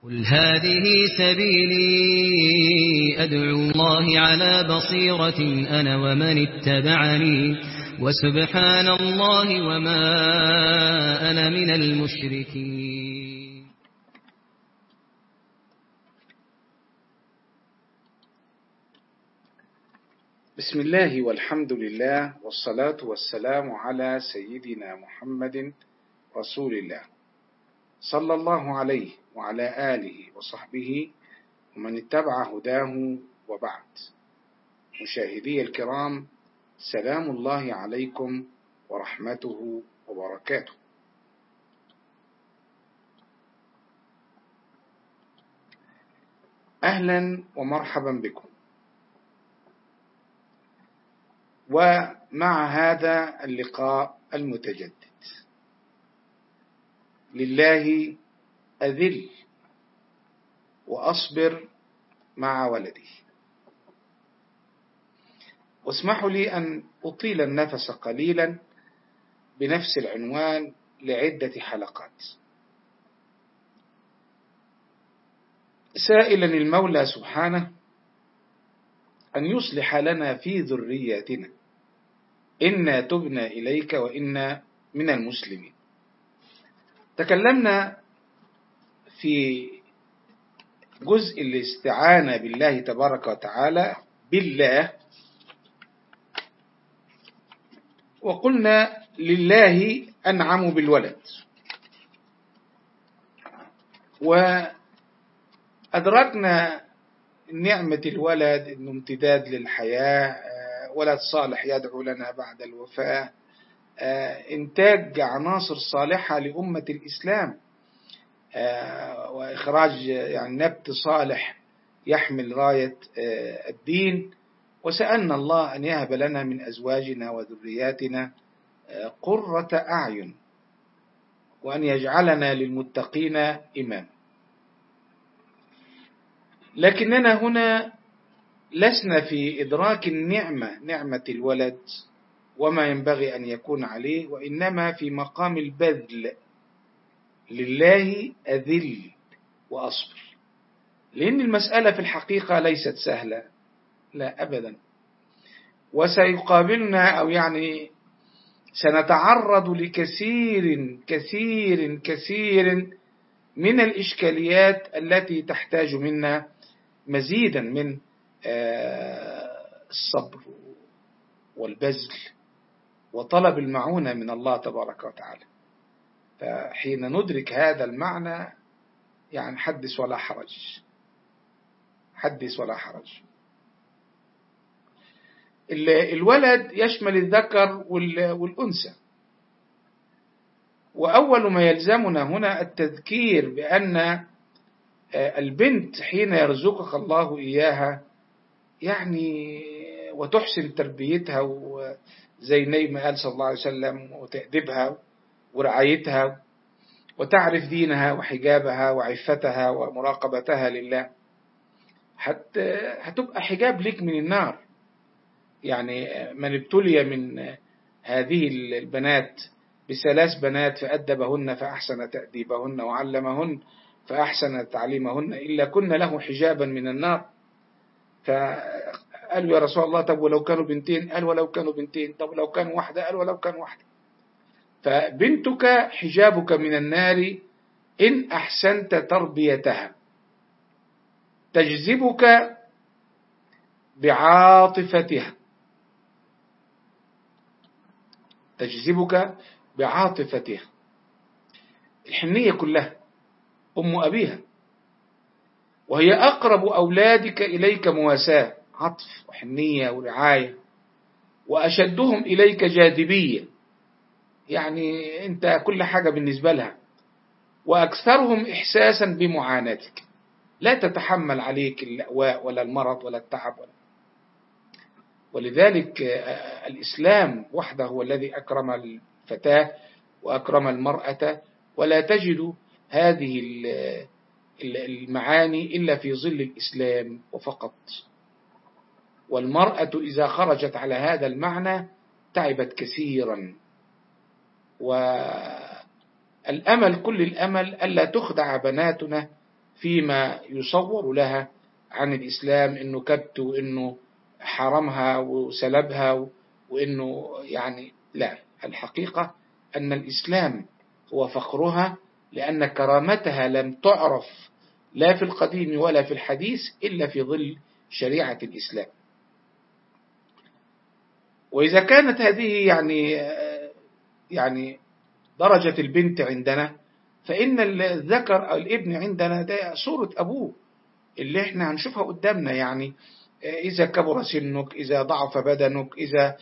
قل هذه سبيلي أدعو الله على بصيرة أنا ومن اتبعني وسبحان الله وما أنا من المشركين بسم الله والحمد لله والصلاة والسلام على سيدنا محمد رسول الله صلى الله عليه وعلى آله وصحبه ومن اتبع هداه وبعد مشاهدي الكرام سلام الله عليكم ورحمته وبركاته أهلا ومرحبا بكم ومع هذا اللقاء المتجدد لله أذل وأصبر مع ولدي واسمحوا لي أن أطيل النفس قليلا بنفس العنوان لعدة حلقات سائلا المولى سبحانه أن يصلح لنا في ذرياتنا إنا تبنا إليك وإنا من المسلمين تكلمنا في جزء الاستعانة بالله تبارك وتعالى بالله وقلنا لله أنعم بالولد وأدركنا نعمة الولد أنه امتداد للحياة ولد صالح يدعو لنا بعد الوفاة إنتاج عناصر صالحة لأمة الإسلام وإخراج يعني نبت صالح يحمل راية الدين وسألنا الله أن يهب لنا من أزواجنا وذرياتنا قرة أعين وأن يجعلنا للمتقين إماما لكننا هنا لسنا في إدراك النعمة نعمة الولد وما ينبغي أن يكون عليه وإنما في مقام البذل لله أذل وأصبر لأن المسألة في الحقيقة ليست سهلة لا أبدا وسيقابلنا أو يعني سنتعرض لكثير كثير كثير من الإشكاليات التي تحتاج منا مزيدا من الصبر والبذل وطلب المعونة من الله تبارك وتعالى فحين ندرك هذا المعنى يعني حدث ولا حرج حدث ولا حرج الولد يشمل الذكر والأنثى وأول ما يلزمنا هنا التذكير بأن البنت حين يرزقك الله إياها يعني وتحسن تربيتها زي ما قال صلى الله عليه وسلم وتأدبها ورعايتها وتعرف دينها وحجابها وعفتها ومراقبتها لله حتى هتبقى حجاب لك من النار يعني من ابتلي من هذه البنات بثلاث بنات فأدبهن فأحسن تأديبهن وعلمهن فأحسن تعليمهن إلا كن له حجابا من النار فقالوا يا رسول الله طب ولو كانوا بنتين قال ولو كانوا بنتين طب لو كانوا واحدة قال ولو كانوا واحدة فبنتك حجابك من النار إن أحسنت تربيتها تجذبك بعاطفتها تجذبك بعاطفتها الحنية كلها أم أبيها وهي أقرب أولادك إليك مواساة عطف وحنية ورعاية وأشدهم إليك جاذبية يعني أنت كل حاجة بالنسبة لها وأكثرهم إحساسا بمعاناتك لا تتحمل عليك اللأواء ولا المرض ولا التعب ولا ولذلك الإسلام وحده هو الذي أكرم الفتاة وأكرم المرأة ولا تجد هذه المعاني إلا في ظل الإسلام وفقط والمرأة إذا خرجت على هذا المعنى تعبت كثيرا والأمل كل الأمل ألا تخدع بناتنا فيما يصور لها عن الإسلام إنه كبت وإنه حرمها وسلبها وإنه يعني لا الحقيقة أن الإسلام هو فخرها لأن كرامتها لم تعرف لا في القديم ولا في الحديث إلا في ظل شريعة الإسلام وإذا كانت هذه يعني يعني درجة البنت عندنا فإن الذكر أو الابن عندنا ده صورة أبوه اللي احنا هنشوفها قدامنا يعني إذا كبر سنك إذا ضعف بدنك إذا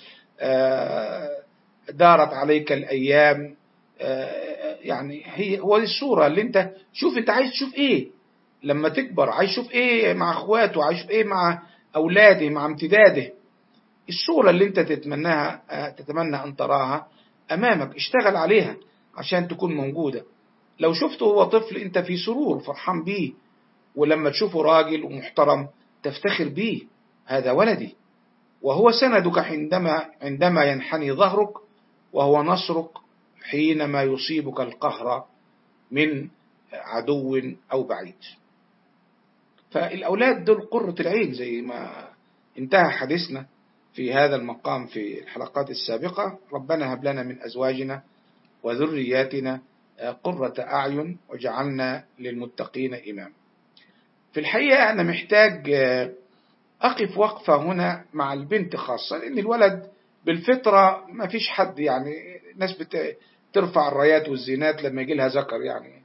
دارت عليك الأيام يعني هي هو دي الصورة اللي انت شوف انت عايز تشوف ايه لما تكبر عايز تشوف ايه مع اخواته عايز تشوف ايه مع اولاده مع امتداده الصورة اللي انت تتمناها تتمنى ان تراها امامك اشتغل عليها عشان تكون موجودة لو شفته هو طفل انت في سرور فرحان بيه ولما تشوفه راجل ومحترم تفتخر بيه هذا ولدي وهو سندك عندما عندما ينحني ظهرك وهو نصرك حينما يصيبك القهر من عدو أو بعيد فالأولاد دول قرة العين زي ما انتهى حديثنا في هذا المقام في الحلقات السابقة ربنا هب لنا من أزواجنا وذرياتنا قرة أعين وجعلنا للمتقين إمام في الحقيقة أنا محتاج أقف وقفة هنا مع البنت خاصة لأن الولد بالفطرة ما فيش حد يعني ناس بترفع الرايات والزينات لما يجي لها ذكر يعني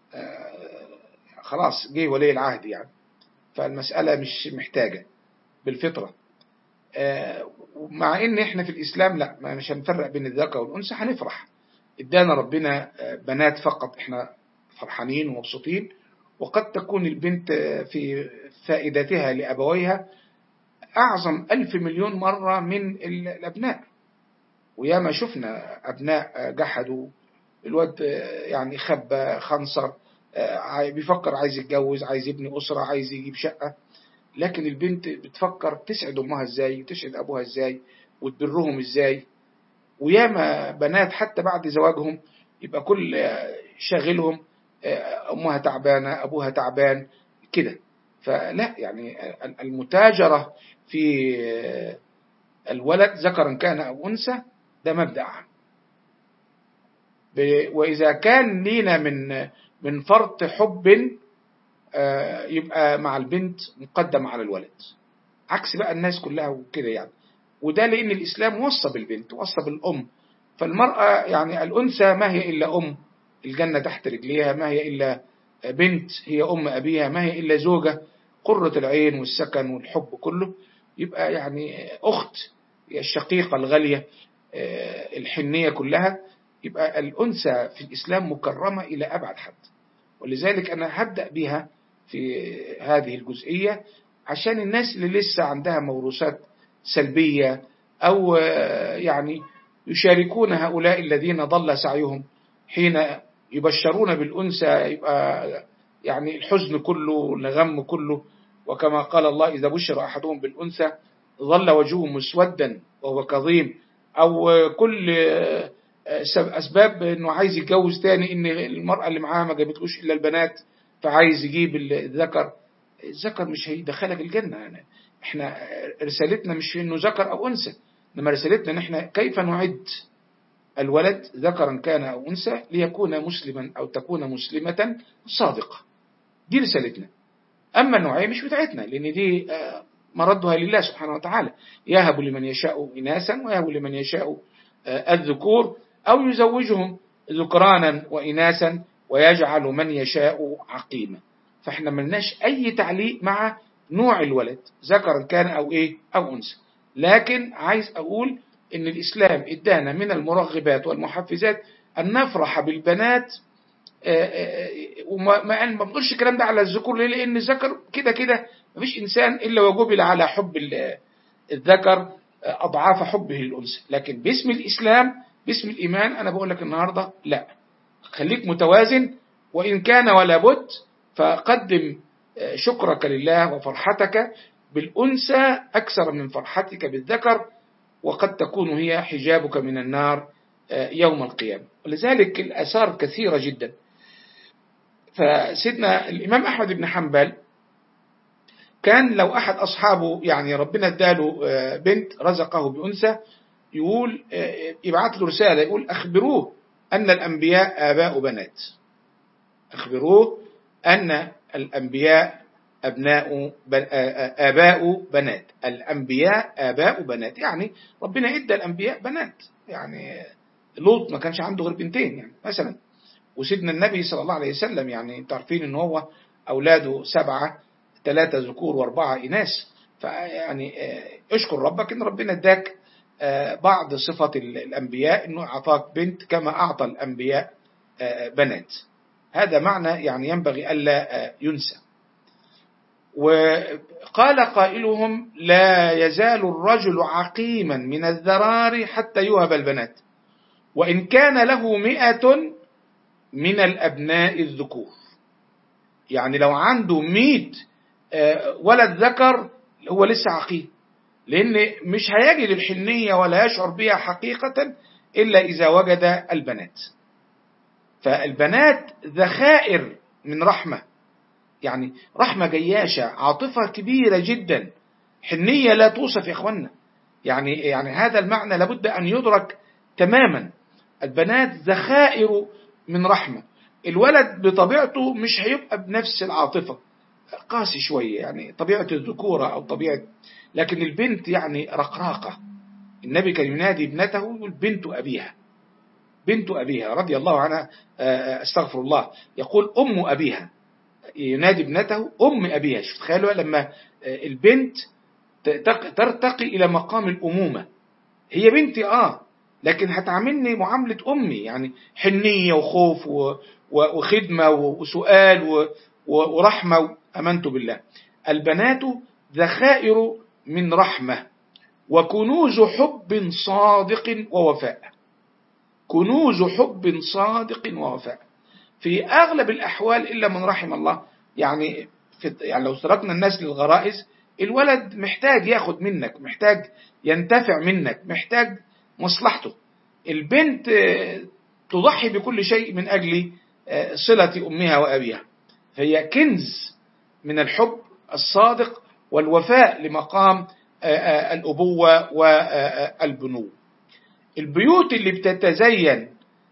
خلاص جه ولي العهد يعني فالمسألة مش محتاجة بالفطرة مع ان احنا في الاسلام لا مش هنفرق بين الذكر والانثى هنفرح ادانا ربنا بنات فقط احنا فرحانين ومبسوطين وقد تكون البنت في فائدتها لأبويها أعظم ألف مليون مرة من الأبناء وياما شفنا أبناء جحدوا الواد يعني خبى خنصر بيفكر عايز يتجوز عايز يبني أسرة عايز يجيب شقة لكن البنت بتفكر تسعد أمها إزاي وتسعد أبوها إزاي وتبرهم إزاي وياما بنات حتى بعد زواجهم يبقى كل شاغلهم أمها تعبانة أبوها تعبان كده فلا يعني المتاجرة في الولد ذكرا كان أو أنثى ده مبدأ عام وإذا كان لينا من من فرط حب يبقى مع البنت مقدم على الولد عكس بقى الناس كلها وكده يعني وده لأن الإسلام وصى بالبنت وصى بالأم فالمرأة يعني الأنثى ما هي إلا أم الجنة تحت رجليها ما هي إلا بنت هي أم أبيها ما هي إلا زوجة قرة العين والسكن والحب كله يبقى يعني أخت الشقيقة الغالية الحنية كلها يبقى الأنثى في الإسلام مكرمة إلى أبعد حد ولذلك أنا هبدأ بها في هذه الجزئية عشان الناس اللي لسه عندها موروثات سلبية أو يعني يشاركون هؤلاء الذين ضل سعيهم حين يبشرون بالأنثى يبقى يعني الحزن كله الغم كله وكما قال الله إذا بشر أحدهم بالأنثى ظل وجهه مسودا وهو كظيم أو كل أسباب أنه عايز يتجوز تاني إن المرأة اللي معاها ما جابتلوش إلا البنات فعايز يجيب الذكر الذكر مش هيدخلك الجنة يعني احنا رسالتنا مش في انه ذكر او انثى انما رسالتنا ان احنا كيف نعد الولد ذكرا كان او انثى ليكون مسلما او تكون مسلمة صادقة دي رسالتنا اما النوعية مش بتاعتنا لان دي مردها لله سبحانه وتعالى يهب لمن يشاء اناثا ويهب لمن يشاء الذكور او يزوجهم ذكرانا واناثا ويجعل من يشاء عقيما فاحنا ملناش اي تعليق مع نوع الولد ذكرا كان او ايه او انثى لكن عايز اقول ان الاسلام ادانا من المرغبات والمحفزات ان نفرح بالبنات وما ما بنقولش الكلام ده على الذكور ليه لان الذكر كده كده مفيش انسان الا وجبل على حب الذكر اضعاف حبه للانثى لكن باسم الاسلام باسم الايمان انا بقول لك النهارده لا خليك متوازن وان كان ولا بد فقدم شكرك لله وفرحتك بالأنثى أكثر من فرحتك بالذكر وقد تكون هي حجابك من النار يوم القيامة ولذلك الآثار كثيرة جدا فسيدنا الإمام أحمد بن حنبل كان لو أحد أصحابه يعني ربنا اداله بنت رزقه بأنثى يقول يبعث له رسالة يقول أخبروه أن الأنبياء آباء بنات أخبروه أن الأنبياء أبناء آباء بنات الأنبياء آباء بنات يعني ربنا إدى الأنبياء بنات يعني لوط ما كانش عنده غير بنتين يعني مثلا وسيدنا النبي صلى الله عليه وسلم يعني انتوا عارفين ان هو اولاده سبعه ثلاثه ذكور واربعه اناث فيعني اشكر ربك ان ربنا اداك بعض صفة الأنبياء أنه أعطاك بنت كما أعطى الأنبياء بنات هذا معنى يعني ينبغي ألا ينسى وقال قائلهم لا يزال الرجل عقيما من الذرار حتى يوهب البنات وإن كان له مئة من الأبناء الذكور يعني لو عنده مئة ولد ذكر هو لسه عقيم لأن مش هيجد الحنية ولا يشعر بها حقيقة إلا إذا وجد البنات فالبنات ذخائر من رحمة يعني رحمة جياشة عاطفة كبيرة جدا حنية لا توصف يا إخوانا يعني, يعني هذا المعنى لابد أن يدرك تماما البنات ذخائر من رحمة الولد بطبيعته مش هيبقى بنفس العاطفة قاسي شوية يعني طبيعة الذكورة أو طبيعة لكن البنت يعني رقراقة النبي كان ينادي ابنته يقول بنت أبيها بنت أبيها رضي الله عنها استغفر الله يقول أم أبيها ينادي ابنته أم أبيها شوف تخيلوا لما البنت ترتقي إلى مقام الأمومة هي بنتي آه لكن هتعاملني معاملة أمي يعني حنية وخوف وخدمة وسؤال ورحمة أمنت بالله البنات ذخائر من رحمة وكنوز حب صادق ووفاء كنوز حب صادق ووفاء في أغلب الأحوال إلا من رحم الله يعني, في يعني لو تركنا الناس للغرائز الولد محتاج ياخد منك محتاج ينتفع منك محتاج مصلحته البنت تضحي بكل شيء من أجل صلة أمها وأبيها فهي كنز من الحب الصادق والوفاء لمقام الأبوة والبنو البيوت اللي بتتزين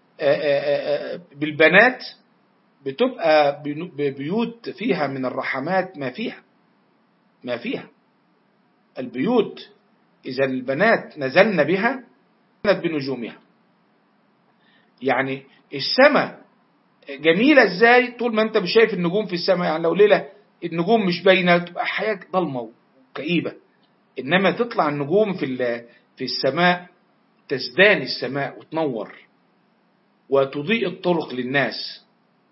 بالبنات بتبقى بيوت فيها من الرحمات ما فيها ما فيها البيوت إذا البنات نزلن بها كانت بنجومها يعني السماء جميلة ازاي طول ما انت مش شايف النجوم في السماء يعني لو ليلة النجوم مش باينة تبقى حياة ضلمة وكئيبة انما تطلع النجوم في في السماء تزدان السماء وتنور وتضيء الطرق للناس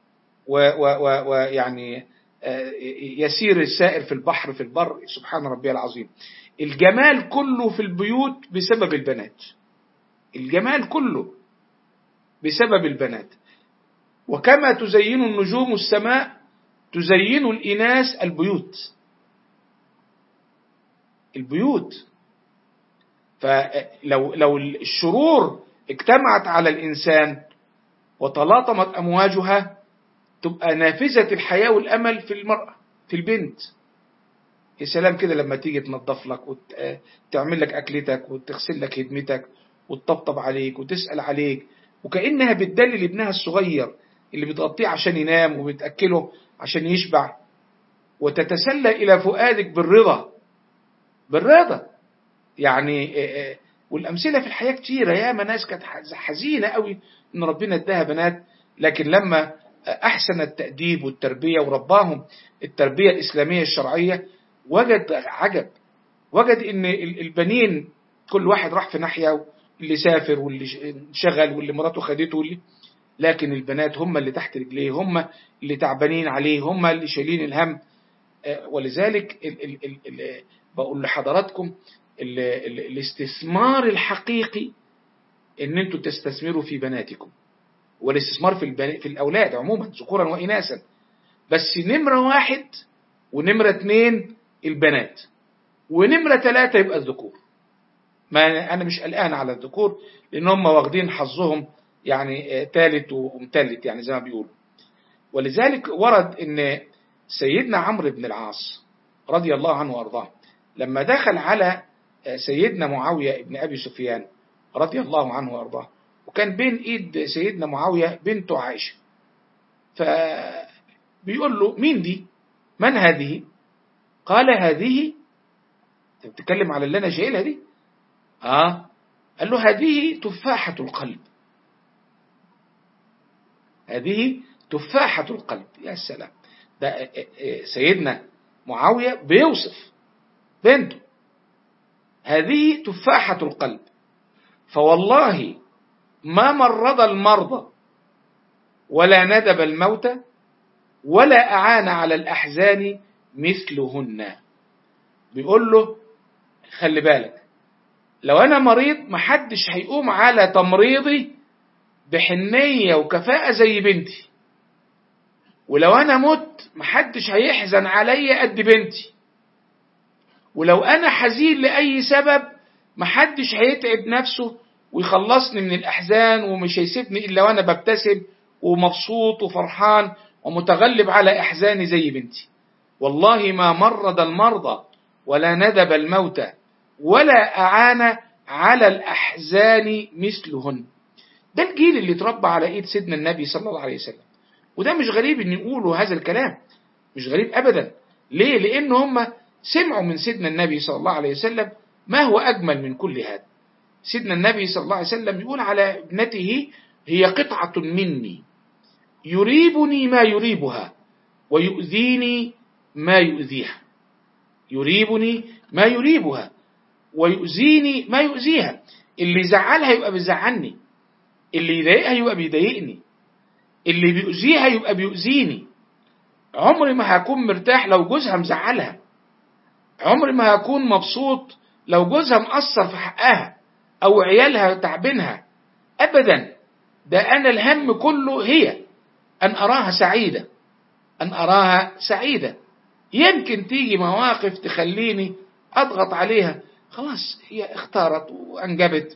ويعني يسير السائر في البحر في البر سبحان ربي العظيم الجمال كله في البيوت بسبب البنات الجمال كله بسبب البنات وكما تزين النجوم السماء تزين الإناث البيوت البيوت فلو لو الشرور اجتمعت على الإنسان وتلاطمت أمواجها تبقى نافذة الحياة والأمل في المرأة في البنت يا سلام كده لما تيجي تنظف لك وتعمل لك أكلتك وتغسل لك هدمتك وتطبطب عليك وتسأل عليك وكأنها بتدلل ابنها الصغير اللي بتغطيه عشان ينام وبتأكله عشان يشبع وتتسلى إلى فؤادك بالرضا بالرضا يعني والأمثلة في الحياة كتيرة ياما ناس كانت حزينة قوي إن ربنا اداها بنات لكن لما أحسن التأديب والتربية ورباهم التربية الإسلامية الشرعية وجد عجب وجد إن البنين كل واحد راح في ناحية اللي سافر واللي انشغل واللي مراته خدته واللي لكن البنات هم اللي تحت رجليه هم اللي تعبانين عليه هم اللي شايلين الهم ولذلك ال ال ال ال بقول لحضراتكم ال ال الاستثمار الحقيقي ان انتوا تستثمروا في بناتكم والاستثمار في البن... في الاولاد عموما ذكورا واناثا بس نمره واحد ونمره اتنين البنات ونمره ثلاثه يبقى الذكور ما انا مش قلقان على الذكور لان هم واخدين حظهم يعني ثالث ومثلث يعني زي ما بيقولوا ولذلك ورد ان سيدنا عمرو بن العاص رضي الله عنه وارضاه لما دخل على سيدنا معاوية بن أبي سفيان رضي الله عنه وارضاه وكان بين ايد سيدنا معاوية بنته عائشة فبيقول له مين دي من هذه قال هذه انت بتتكلم على اللي انا شايلها دي اه قال له هذه تفاحة القلب هذه تفاحة القلب يا سلام ده سيدنا معاوية بيوصف بنته هذه تفاحة القلب فوالله ما مرض المرضى ولا ندب الموتى ولا أعان على الأحزان مثلهن بيقول له خلي بالك لو أنا مريض محدش هيقوم على تمريضي بحنية وكفاءة زي بنتي ولو أنا مت محدش هيحزن عليا قد بنتي ولو أنا حزين لأي سبب محدش هيتعب نفسه ويخلصني من الأحزان ومش هيسيبني إلا وأنا ببتسم ومبسوط وفرحان ومتغلب على إحزاني زي بنتي والله ما مرض المرضى ولا ندب الموتى ولا أعان على الأحزان مثلهن ده الجيل اللي اتربى على ايد سيدنا النبي صلى الله عليه وسلم وده مش غريب ان يقولوا هذا الكلام مش غريب ابدا ليه لان هم سمعوا من سيدنا النبي صلى الله عليه وسلم ما هو اجمل من كل هذا سيدنا النبي صلى الله عليه وسلم يقول على ابنته هي قطعة مني يريبني ما يريبها ويؤذيني ما يؤذيها يريبني ما يريبها ويؤذيني ما يؤذيها اللي يزعلها يبقى بيزعلني اللي يضايقها يبقى بيضايقني اللي بيؤذيها يبقى بيؤذيني عمري ما هكون مرتاح لو جوزها مزعلها عمري ما هكون مبسوط لو جوزها مقصر في حقها او عيالها تعبينها ابدا ده انا الهم كله هي ان اراها سعيده ان اراها سعيده يمكن تيجي مواقف تخليني اضغط عليها خلاص هي اختارت وانجبت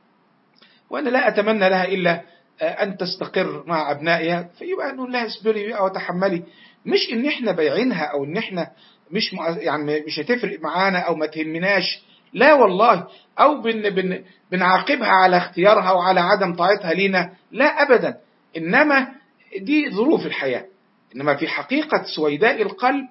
وأنا لا أتمنى لها إلا أن تستقر مع أبنائها فيبقى نقول لها اصبري أو تحملي مش إن إحنا بايعينها أو إن إحنا مش يعني مش هتفرق معانا أو ما تهمناش لا والله أو بن بن بنعاقبها على اختيارها وعلى عدم طاعتها لينا لا أبدا إنما دي ظروف الحياة إنما في حقيقة سويداء القلب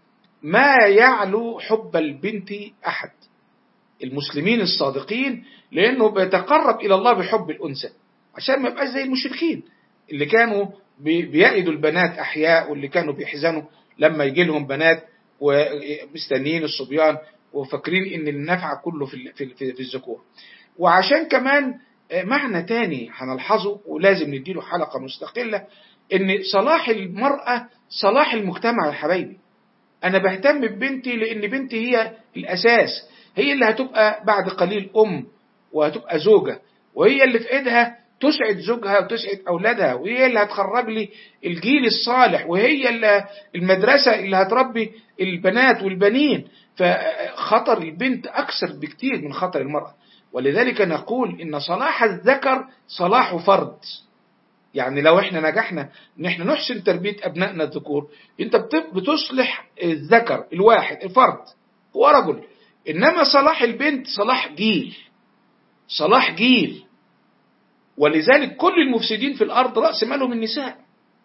ما يعلو حب البنت أحد المسلمين الصادقين لأنه بيتقرب إلى الله بحب الأنثى عشان ما يبقاش زي المشركين اللي كانوا بيعدوا البنات أحياء واللي كانوا بيحزنوا لما يجي لهم بنات ومستنيين الصبيان وفاكرين ان النفع كله في في في الذكور وعشان كمان معنى تاني هنلحظه ولازم نديله حلقه مستقله ان صلاح المراه صلاح المجتمع يا حبايبي انا بهتم ببنتي لان بنتي هي الاساس هي اللي هتبقى بعد قليل ام وهتبقى زوجه وهي اللي في ايدها تسعد زوجها وتسعد اولادها وهي اللي هتخرج لي الجيل الصالح وهي اللي المدرسه اللي هتربي البنات والبنين فخطر البنت اكثر بكتير من خطر المراه ولذلك نقول ان صلاح الذكر صلاح فرد يعني لو احنا نجحنا ان احنا نحسن تربيه ابنائنا الذكور انت بتصلح الذكر الواحد الفرد هو رجل انما صلاح البنت صلاح جيل صلاح جيل ولذلك كل المفسدين في الارض راس مالهم النساء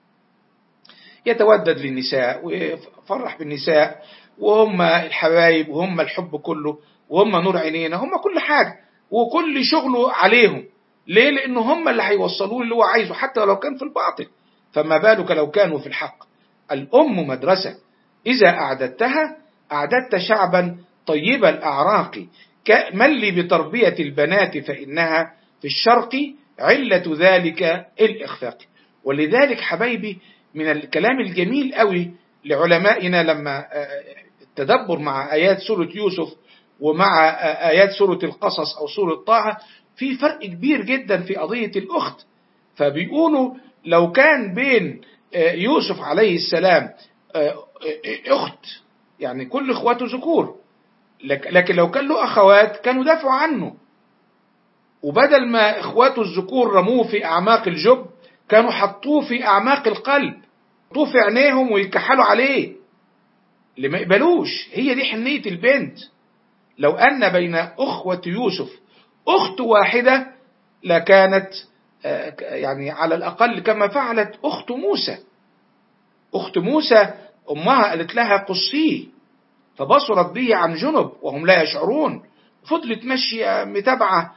يتودد للنساء ويفرح بالنساء وهم الحبايب وهم الحب كله وهم نور عينينا هم كل حاجه وكل شغله عليهم ليه لان هم اللي هيوصلوه اللي هو عايزه حتى لو كان في الباطل فما بالك لو كانوا في الحق الام مدرسه اذا اعددتها اعددت شعبا طيب الاعراق ملي بتربيه البنات فانها في الشرق علة ذلك الإخفاق ولذلك حبايبي من الكلام الجميل قوي لعلمائنا لما التدبر مع آيات سورة يوسف ومع آيات سورة القصص أو سورة طه في فرق كبير جدا في قضية الأخت فبيقولوا لو كان بين يوسف عليه السلام أخت يعني كل إخواته ذكور لكن لو كان له أخوات كانوا دافعوا عنه وبدل ما إخواته الذكور رموه في أعماق الجب كانوا حطوه في أعماق القلب يحطوه في عينيهم ويكحلوا عليه اللي ما يقبلوش هي دي حنية البنت لو أن بين أخوة يوسف أخت واحدة لكانت يعني على الأقل كما فعلت أخت موسى أخت موسى أمها قالت لها قصيه فبصرت به عن جنب وهم لا يشعرون فضلت ماشية متابعة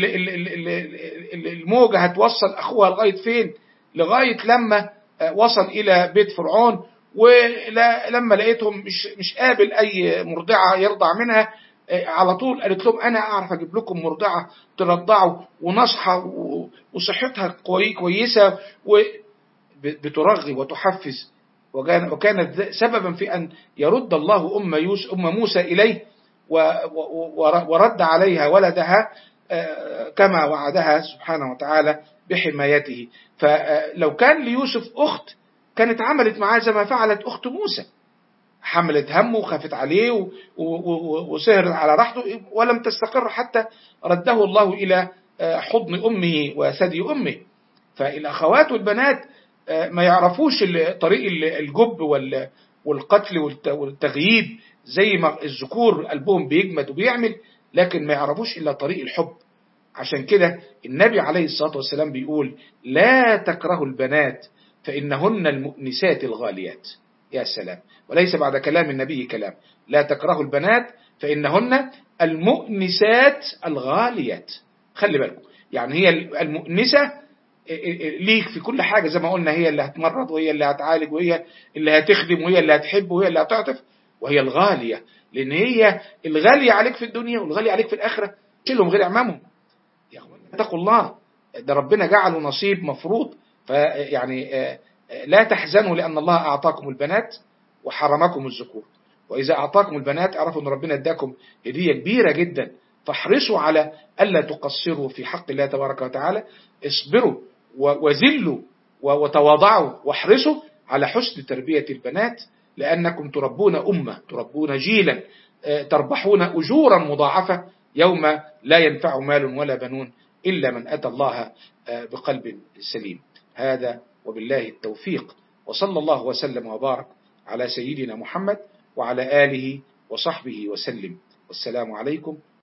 الموجة هتوصل أخوها لغاية فين لغاية لما وصل إلى بيت فرعون ولما لقيتهم مش مش قابل أي مرضعة يرضع منها على طول قالت لهم أنا أعرف أجيب لكم مرضعة ترضعوا ونصحى وصحتها كويسة وبترغب وتحفز وكانت سببا في أن يرد الله أم, يوسف أم موسى إليه ورد عليها ولدها كما وعدها سبحانه وتعالى بحمايته فلو كان ليوسف أخت كانت عملت معاه زي ما فعلت أخت موسى حملت همه وخافت عليه وسهرت على راحته ولم تستقر حتى رده الله إلى حضن أمه وثدي أمه فالأخوات والبنات ما يعرفوش طريق الجب والقتل والتغييب زي ما الذكور قلبهم بيجمد وبيعمل لكن ما يعرفوش إلا طريق الحب عشان كده النبي عليه الصلاة والسلام بيقول لا تكرهوا البنات فإنهن المؤنسات الغاليات يا سلام وليس بعد كلام النبي كلام لا تكرهوا البنات فإنهن المؤنسات الغاليات خلي بالكم يعني هي المؤنسة ليك في كل حاجة زي ما قلنا هي اللي هتمرض وهي اللي هتعالج وهي اللي هتخدم وهي اللي هتحب وهي اللي هتعطف وهي الغالية لأن هي الغالية عليك في الدنيا والغالية عليك في الآخرة شيلهم غير أعمامهم يا أخوان اتقوا الله ده ربنا جعله نصيب مفروض فيعني لا تحزنوا لأن الله أعطاكم البنات وحرمكم الذكور وإذا أعطاكم البنات اعرفوا أن ربنا اداكم هدية كبيرة جدا فاحرصوا على ألا تقصروا في حق الله تبارك وتعالى اصبروا وذلوا وتواضعوا واحرصوا على حسن تربية البنات لأنكم تربون أمة تربون جيلا تربحون أجورا مضاعفة يوم لا ينفع مال ولا بنون إلا من أتى الله بقلب سليم هذا وبالله التوفيق وصلى الله وسلم وبارك على سيدنا محمد وعلى آله وصحبه وسلم والسلام عليكم